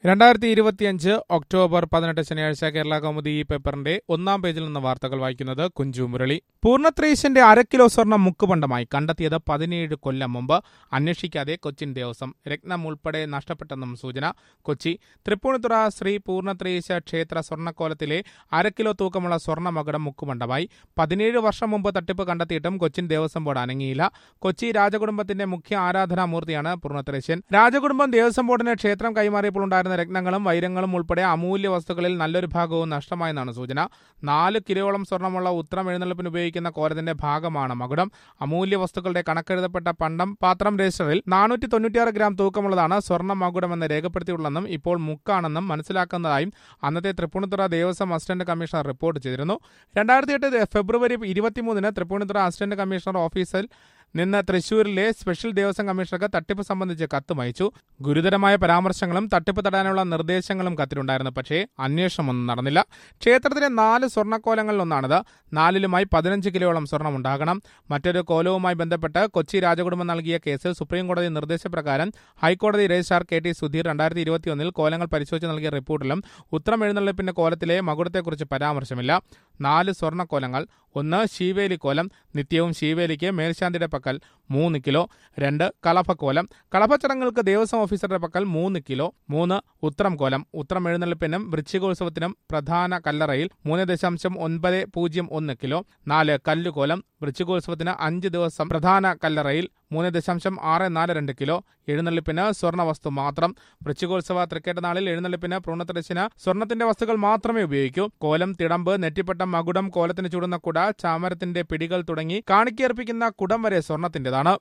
രണ്ടായിരത്തി ഇരുപത്തിയഞ്ച് ഒക്ടോബർ പതിനെട്ട് ശനിയാഴ്ച കേരള കൗമുദി ഈ പേപ്പറിന്റെ ഒന്നാം പേജിൽ നിന്ന് വാർത്തകൾ വായിക്കുന്നത് കുഞ്ചു മുരളി പൂർണ്ണത്രേശന്റെ അര കിലോ സ്വർണം മുക്കുപണ്ടമായി കണ്ടെത്തിയത് പതിനേഴ് കൊല്ലം മുമ്പ് അന്വേഷിക്കാതെ കൊച്ചിൻ ദേവസ്വം രത്നം ഉൾപ്പെടെ നഷ്ടപ്പെട്ടെന്നും സൂചന കൊച്ചി തൃപ്പൂണിത്തുറ ശ്രീ പൂർണ്ണത്രേശ ക്ഷേത്ര സ്വർണ്ണക്കോലത്തിലെ അര കിലോ തൂക്കമുള്ള സ്വർണ്ണ മകുടം മുക്കുപണ്ടമായി പതിനേഴ് വർഷം മുമ്പ് തട്ടിപ്പ് കണ്ടെത്തിയിട്ടും കൊച്ചിൻ ദേവസ്വം ബോർഡ് അനങ്ങിയില്ല കൊച്ചി രാജകുടുംബത്തിന്റെ മുഖ്യ ആരാധനാമൂർത്തിയാണ് പൂർണ്ണത്രേശ്യൻ രാജകുടുംബം ദേവസ്വം ബോർഡിന് ക്ഷേത്രം കൈമാറിയപ്പോൾ ഉണ്ടായിരുന്ന രത്നങ്ങളും വൈരങ്ങളും ഉൾപ്പെടെ അമൂല്യ വസ്തുക്കളിൽ നല്ലൊരു ഭാഗവും നഷ്ടമായെന്നാണ് സൂചന നാല് കിലോളം സ്വർണ്ണമുള്ള ഉത്രം എഴുന്നള്ളിപ്പിന് ഉപയോഗിക്കുന്ന കോലത്തിന്റെ ഭാഗമാണ് മകുടം അമൂല്യ വസ്തുക്കളുടെ കണക്കെഴുതപ്പെട്ട പണ്ടം പാത്രം രജിസ്റ്ററിൽ നാനൂറ്റി തൊണ്ണൂറ്റിയാറ് ഗ്രാം തൂക്കമുള്ളതാണ് സ്വർണ്ണ മകുടമെന്ന് രേഖപ്പെടുത്തിയുള്ളതെന്നും ഇപ്പോൾ മുക്കാണെന്നും മനസ്സിലാക്കുന്നതായും അന്നത്തെ Thrippunithura Devaswom assistant commissioner report ചെയ്തിരുന്നു രണ്ടായിരത്തി എട്ട് ഫെബ്രുവരി ഇരുപത്തിമൂന്നിന് തൃപ്പൂണിത്തുറ അസിസ്റ്റന്റ് കമ്മീഷണർ ഓഫീസിൽ നിന്ന് തൃശൂരിലെ സ്പെഷ്യൽ ദേവസ്വം കമ്മീഷണർക്ക് തട്ടിപ്പ് സംബന്ധിച്ച് കത്തും അയച്ചു ഗുരുതരമായ പരാമർശങ്ങളും തട്ടിപ്പ് തടയാനുള്ള നിർദ്ദേശങ്ങളും കത്തിലുണ്ടായിരുന്നു പക്ഷേ അന്വേഷണമൊന്നും നടന്നില്ല ക്ഷേത്രത്തിലെ നാല് സ്വർണ്ണക്കോലങ്ങളിൽ ഒന്നാണിത് നാലിലുമായി പതിനഞ്ച് കിലോളം സ്വർണം ഉണ്ടാകണം മറ്റൊരു കോലവുമായി ബന്ധപ്പെട്ട് കൊച്ചി രാജകുടുംബം നൽകിയ കേസിൽ സുപ്രീംകോടതി നിർദ്ദേശപ്രകാരം ഹൈക്കോടതി രജിസ്ട്രാർ കെ ടി സുധീർ രണ്ടായിരത്തി ഇരുപത്തിയൊന്നിൽ കോലങ്ങൾ പരിശോധിച്ച് നൽകിയ റിപ്പോർട്ടിലും ഉത്തരം എഴുന്നള്ളിപ്പിന്റെ കോലത്തിലെ മകുടത്തെക്കുറിച്ച് പരാമർശമില്ല നാല് സ്വർണ്ണക്കോലങ്ങൾ ഒന്ന് ശീവേലി കോലം നിത്യവും ശീവേലിക്ക് മേൽശാന്തിയുടെ പക്കൽ മൂന്ന് കിലോ രണ്ട് കളഭക്കോലം കളഭച്ചടങ്ങുകൾക്ക് ദേവസ്വം ഓഫീസറുടെ പക്കൽ മൂന്ന് കിലോ മൂന്ന് ഉത്രം കോലം ഉത്രം എഴുന്നള്ളിപ്പിനും വൃശ്ചികോത്സവത്തിനും പ്രധാന കല്ലറയിൽ മൂന്ന് ദശാംശം ഒൻപത് പൂജ്യം ഒന്ന് കിലോ നാല് കല്ലുകോലം വൃശ്ചികോത്സവത്തിന് അഞ്ച് ദിവസം പ്രധാന കല്ലറയിൽ മൂന്ന് ദശാംശം ആറ് നാല് രണ്ട് കിലോ എഴുന്നള്ളിപ്പിന് സ്വർണ്ണ വസ്തു മാത്രം വൃശ്ചികോത്സവ തൃക്കേട്ട നാളിൽ എഴുന്നള്ളിപ്പിന് പൂർണ്ണത്തരശിന് സ്വർണത്തിന്റെ വസ്തുക്കൾ മാത്രമേ ഉപയോഗിക്കൂ കോലം തിടമ്പ് നെറ്റിപ്പട്ടം മകുടം കോലത്തിന് ചൂടുന്ന കുട ചാമരത്തിന്റെ പിടികൾ തുടങ്ങി കാണിക്കർപ്പിക്കുന്ന കുടം വരെ സ്വർണത്തിന്റേതാണ്